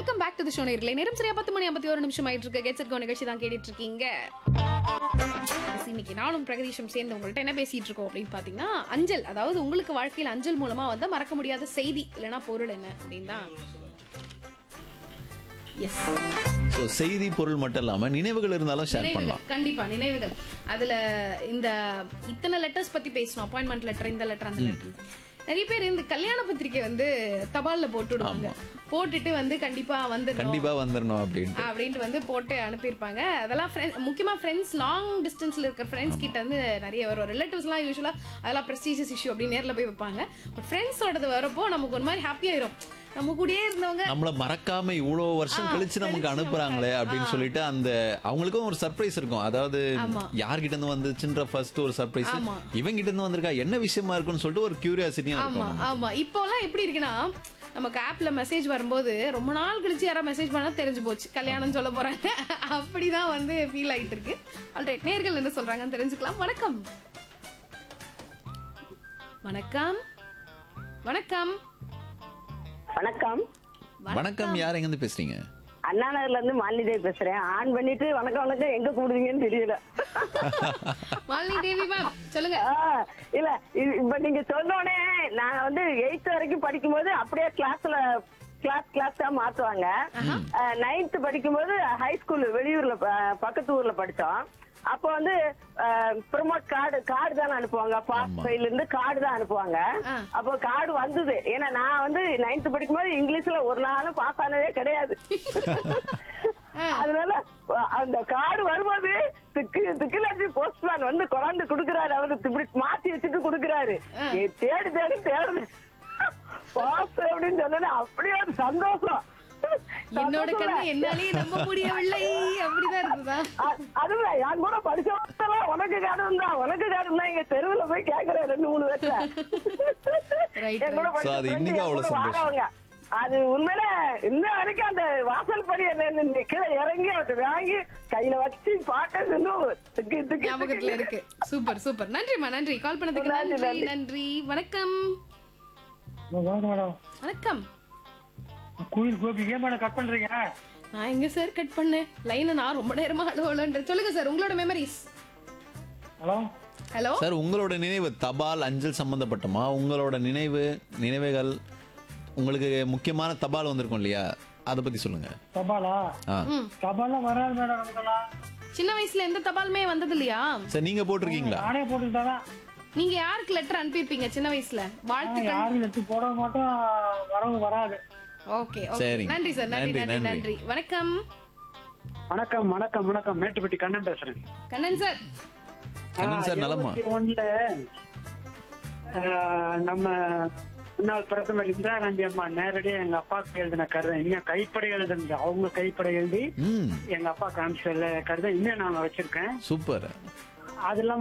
Welcome back to the show நேர்களே நேரம் சரியா பத்து மணி ஐம்பத்தி ஒரு நிமிஷம் ஆயிட்டு இருக்கு கெட்ஸ் கோ நிகழ்ச்சி தான் கேட்டுட்டு இருக்கீங்க Yes, இன்னைக்கு நானும் பிரகதீஷம் சேர்ந்து உங்கள்ட்ட என்ன பேசிட்டு இருக்கோம் அப்படின்னு பாத்தீங்கன்னா அஞ்சல் அதாவது உங்களுக்கு வாழ்க்கையில் அஞ்சல் மூலமா வந்து மறக்க முடியாத செய்தி இல்லைன்னா பொருள் என்ன அப்படின்னு தான் எஸ் ஸோ செய்தி பொருள் மட்டும் இல்லாம நினைவுகள் இருந்தாலும் ஷேர் நினைவுகள் பண்ணலாம் கண்டிப்பா நினைவுகள் அதுல இந்த இத்தனை லெட்டர்ஸ் பத்தி பேசணும் அப்பாயின்மெண்ட் லெட்டர் இந்த லெட்டர் அந்த லெட்டர் நிறைய பேர் இந்த கல்யாண பத்திரிக்கை வந்து தபால்ல போட்டுடுவாங்க போட்டுட்டு வந்து கண்டிப்பா வந்து கண்டிப்பா வந்துடணும் அப்படின்ட்டு அப்படின்ட்டு வந்து போட்டு அனுப்பியிருப்பாங்க அதெல்லாம் friend- முக்கியமா ஃப்ரெண்ட்ஸ் லாங் டிஸ்டன்ஸ்ல இருக்க ஃப்ரெண்ட்ஸ் கிட்ட வந்து நிறைய வரும் ரிலேட்டிவ்ஸ்லாம் யூஸ்வலா அதெல்லாம் ப்ரெஸ்டீஜியஸ் இஷ்யூ அப்படின்னு நேர்ல போய் வைப்பாங்க பட் ஃப்ரெண்ட்ஸோடது வரப்போ நமக்கு ஒரு மாதிரி ஹாப்பி ஆயிரும் நம்ம கூடயே இருந்தவங்க நம்மள மறக்காம இவ்வளவு வருஷம் கழிச்சு நமக்கு அனுப்புறாங்களே அப்படின்னு சொல்லிட்டு அந்த அவங்களுக்கும் ஒரு சர்ப்ரைஸ் இருக்கும் அதாவது யார்கிட்ட இருந்து வந்துச்சுன்ற ஃபர்ஸ்ட் ஒரு சர்ப்ரைஸ் ஆமா. இவங்க கிட்ட இருந்து வந்திருக்கா என்ன விஷயமா இருக்கும்னு சொல்லிட்டு ஒரு கியூரியாசிட்டியும் ஆமா இருக்கும் ஆமா இப்போலாம் எப்படி இருக்குன்னா நமக்கு ஆப்ல மெசேஜ் வரும்போது ரொம்ப நாள் கழிச்சு யாராவது மெசேஜ் பண்ணா தெரிஞ்சு போச்சு கல்யாணம் சொல்ல போறாங்க அப்படிதான் வந்து ஃபீல் ஆயிட்டு இருக்கு ஆல்ரைட் நேர்கள் என்ன சொல்றாங்கன்னு தெரிஞ்சுக்கலாம் வணக்கம் வணக்கம் வணக்கம் வணக்கம் வணக்கம் யார் எங்க இருந்து பேசுறீங்க அண்ணா நகர்ல இருந்து மாலினி பேசுறேன் ஆன் பண்ணிட்டு வணக்கம் வணக்கம் எங்க கூடுவீங்கன்னு தெரியல மாலினி தேவி மேம் சொல்லுங்க ஆ, இல்ல இது இப்ப நீங்க சொன்னோடனே நான் வந்து எயித் வரைக்கும் படிக்கும்போது அப்படியே கிளாஸ்ல கிளாஸ் கிளாஸ் தான் மாத்துவாங்க நைன்த் படிக்கும்போது ஹை ஸ்கூல் வெளியூர்ல ப- பக்கத்து ஊர்ல படிச்சோம் அப்போ வந்து ப்ரொமோட் கார்டு கார்டு தானே அனுப்புவாங்க பாஸ் ஆமா. ஃபைல இருந்து கார்டு தான் அனுப்புவாங்க ஆ. அப்போ கார்டு வந்தது ஏன்னா நான் வந்து நைன்த் படிக்கும்போது இங்கிலீஷ்ல ஒரு நாளும் பாஸ் ஆனதே கிடையாது அதனால அஹ், அந்த கார்டு வரும்போது திக்கு திக்குலாச்சி போஸ்ட்மேன் வந்து கொண்டாந்து குடுக்குறாரு அவரு இப்படி மாத்தி வச்சுட்டு குடுக்குறாரு ஏ, தேடி தேடி தேடுது பாஸ் அப்படின்னு சொன்னது அப்படியே ஒரு சந்தோஷம் என்னோட சந்தோஷம் கண்ணு இல்ல. என்னாலே நம்ப முடியவில்லை அப்படிதான் இருக்குதா அ- அதுல என் கூட படிச்சவங்க உனக்கு காரணம் தான் உனக்கு காரணம் தான் எங்க தெருவுல போய் கேக்குறேன் ரெண்டு மூணு பேர்ல Right, என் கூட right. படிச்ச So, அது friend இன்னைக்கு என் அவ்வளவு கூட சந்தோஷம். வாரவங்க. அது உண்மையில இன்ன வரைக்கும் அந்த வாசல் படி என்ன கீழே இறங்கி அவர்கிட்ட வாங்கி கையில வச்சு பாட்டு இன்னும் திக்கு திக்கு ஞாபகத்துல இருக்கு சூப்பர் சூப்பர் நன்றிமா நன்றி கால் பண்ணதுக்கு நன்றி, நன்றி நன்றி. நன்றி வணக்கம் வாங்க மேடம் வணக்கம் கோயில் கோபி ஏன் மேடம் கட் பண்றீங்க நான் எங்க சார் கட் பண்ணேன் லைனை நான் ரொம்ப நேரமா அலுவலன்ற சொல்லுங்க சார் உங்களோட மெமரிஸ் ஹலோ ஹலோ சார் உங்களோட நினைவு தபால் அஞ்சல் சம்பந்தப்பட்டமா உங்களோட நினைவு நினைவுகள் உங்களுக்கு முக்கியமான தபால் வந்திருக்கும் இல்லையா அதை பத்தி சொல்லுங்க தபாலா ஆ தபால்லாம் வராது மேடம் நமக்கெல்லாம் சின்ன வயசுல எந்த தபாலுமே வந்தது இல்லையா சார் நீங்க போட்டிருக்கீங்களா நானே போட்டுக்கிட்டாதான் நீங்க யாருக்கு லெட்டர் அனுப்பியிருப்பீங்க சின்ன வயசுல வாழ்த்துக்கள் யாரும் எடுத்து போட மாட்டோம் வரவும் வராது ஓகே ஓகே சரிங்க. நன்றி சார் நன்றி நன்றி, நன்றி நன்றி. நன்றி வணக்கம் வணக்கம் வணக்கம் வணக்கம் மேட்டுப்பட்டி கண்ணன் பேசுறேன் கண்ணன் சார் கண்ணன் சார் நலமா ஒண்ணுல நம்ம முன்னாள் பிரதமர் இந்திரா காந்தி அம்மா நேரடியா எங்க அப்பாவுக்கு எழுதின கருதை இன்னும் கைப்படை எழுதுனது அவங்க கைப்படை எழுதி ம் எங்க அப்பா காமிச்ச கருதை இன்னும் நான் வச்சிருக்கேன் சூப்பர் அது இல்லாம